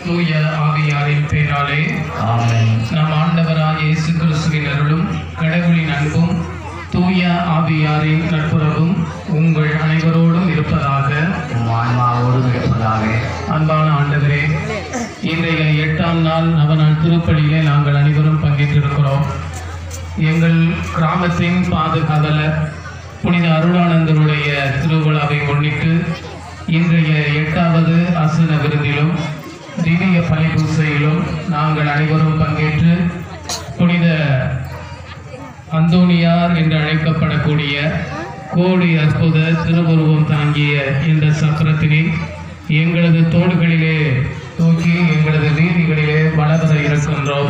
தூய ஆவியாரின் பெயராலே ஆமென் நம் ஆண்டவராய் இயேசு கிறிஸ்துவின் அருளும் கடவுளின் அன்பும் தூய ஆவியாரின் நட்புறவும் உங்கள் அனைவரோடும் இருப்பதாக உம் ஆன்மாவோடும் இருப்பதாக அன்பான ஆண்டவரே இன்றைய எட்டாம் நாள் நவநாள் திருப்பலியிலே நாங்கள் அனைவரும் பங்கேற்றிருக்கிறோம் எங்கள் கிராமத்தின் பாதுகாவலர் புனித அருளானந்தருடைய திருவிழாவை முன்னிட்டு இன்றைய எட்டாவது அசன விருந்திலும் திவ்ய பலி பூசையிலும் நாங்கள் அனைவரும் பங்கேற்று புனித அந்தோனியார் என்று அழைக்கப்படக்கூடிய கோடி அற்புத திருவுருவம் தாங்கிய இந்த சக்கரத்தினை எங்களது தோள்களிலே தூக்கி எங்களது வீதிகளிலே வளர இருக்கின்றோம்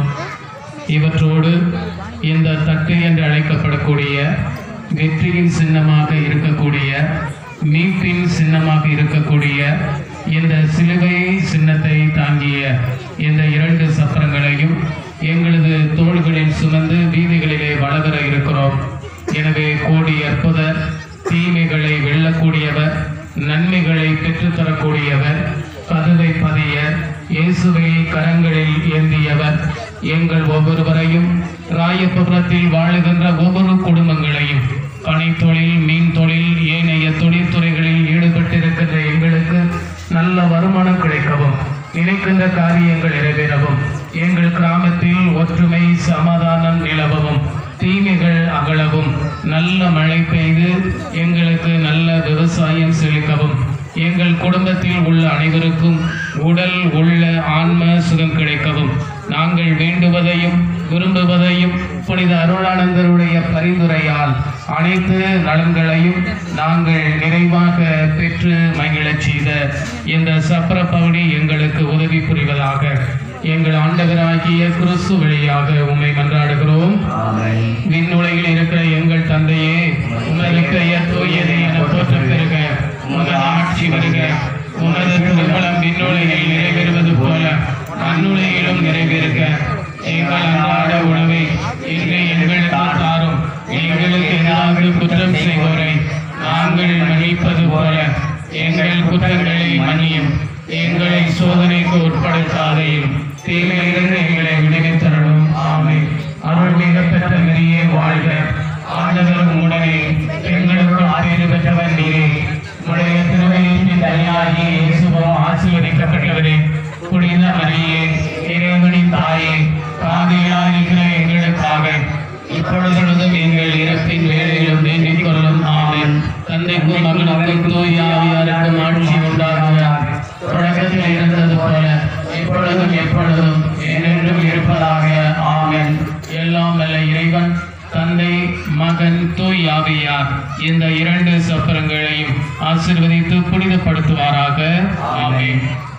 இவற்றோடு இந்த தட்டு என்று அழைக்கப்படக்கூடிய வெற்றியின் சின்னமாக இருக்கக்கூடிய மீட்பின் சின்னமாக இருக்கக்கூடிய இந்த சிலுவை சின்னத்தை தாங்கிய இந்த இரண்டு சப்பரங்களையும் எங்களது தோள்களில் சுமந்து வீதிகளிலே வளர இருக்கிறோம் எனவே கோடி அற்புதர் தீமைகளை வெல்லக்கூடியவர் நன்மைகளை பெற்றுத்தரக்கூடியவர் கதவை பதிய இயேசுவை கரங்களில் ஏந்தியவர் எங்கள் ஒவ்வொருவரையும் ராயபுரத்தில் வாழுகின்ற ஒவ்வொரு குடும்பங்களையும் பனைத்தொழில் மீன் தொழில் ஏனைய தொழில்துறைகளில் ஈடுபட்டிருக்கின்ற எங்களுக்கு நல்ல வருமானம் கிடைக்கவும் நினைக்கின்ற காரியங்கள் நிறைவேறவும் எங்கள் கிராமத்தில் ஒற்றுமை சமாதானம் நிலவவும் தீமைகள் அகலவும் நல்ல மழை பெய்து எங்களுக்கு நல்ல விவசாயம் செழிக்கவும் எங்கள் குடும்பத்தில் உள்ள அனைவருக்கும் உடல் உள்ள ஆன்ம சுகம் கிடைக்கவும் நாங்கள் வேண்டுவதையும் விரும்புவதையும் புனித அருளானந்தருடைய பரிந்துரையால் அனைத்து நலன்களையும் நாங்கள் நிறைவாக பெற்று மகிழச் செய்த இந்த சப்பர பகுதி எங்களுக்கு உதவி புரிவதாக எங்கள் ஆண்டவராகிய கிறிஸ்து வழியாக உம்மை மன்றாடுகிறோம் ஆமென் விண்ணுலகில் இருக்கிற எங்கள் தந்தையே உமது பெயர் தூயது என போற்ற பெறுக உமது ஆட்சி வருக உமது திருமணம் விண்ணுலகில் நிறைவேறுவது போல மண்ணுலகிலும் நிறைவேறுக எங்கள் அன்றாட உணவை இன்று எங்களுக்கு தாரும் எங்களுக்கு எதிராக குற்றம் செய்வோரை நாங்கள் மன்னிப்பது போல எங்கள் குற்றங்களை மன்னியும் எங்களை சோதனைக்கு உட்படுத்தாதையும் தீமையிலிருந்து எங்களை விடுவித்தரணும் ஆமை அருள் மிக பெற்ற நெறியே வாழ்க ஆண்டவர் உடனே எங்களுக்குள் பேறு பெற்றவர் நீரே உடைய திருவயிற்றின் தனியாகி இயேசுவும் ஆசீர்வதிக்கப்பட்டவரே புனித மரியே இறைவனின் தாயே பாதையாக இருக்கிற எங்களுக்காக இப்பொழுதும் எங்கள் இறப்பின் வேலையிலும் வேண்டிக் கொள்ளும் ஆமென் தந்தைக்கும் மகனுக்கும் தூய ஆவியாருக்கும் ஆட்சி உண்டாகுக தொடக்கத்தில் இருந்தது போல இப்பொழுதும் எப்பொழுதும் என்றென்றும் இருப்பதாக ஆமென் எல்லாம் வல்ல இறைவன் தந்தை மகன் தூய் ஆவியார் இந்த இரண்டு சப்பரங்களையும் ஆசிர்வதித்து புனிதப்படுத்துவாராக ஆமென்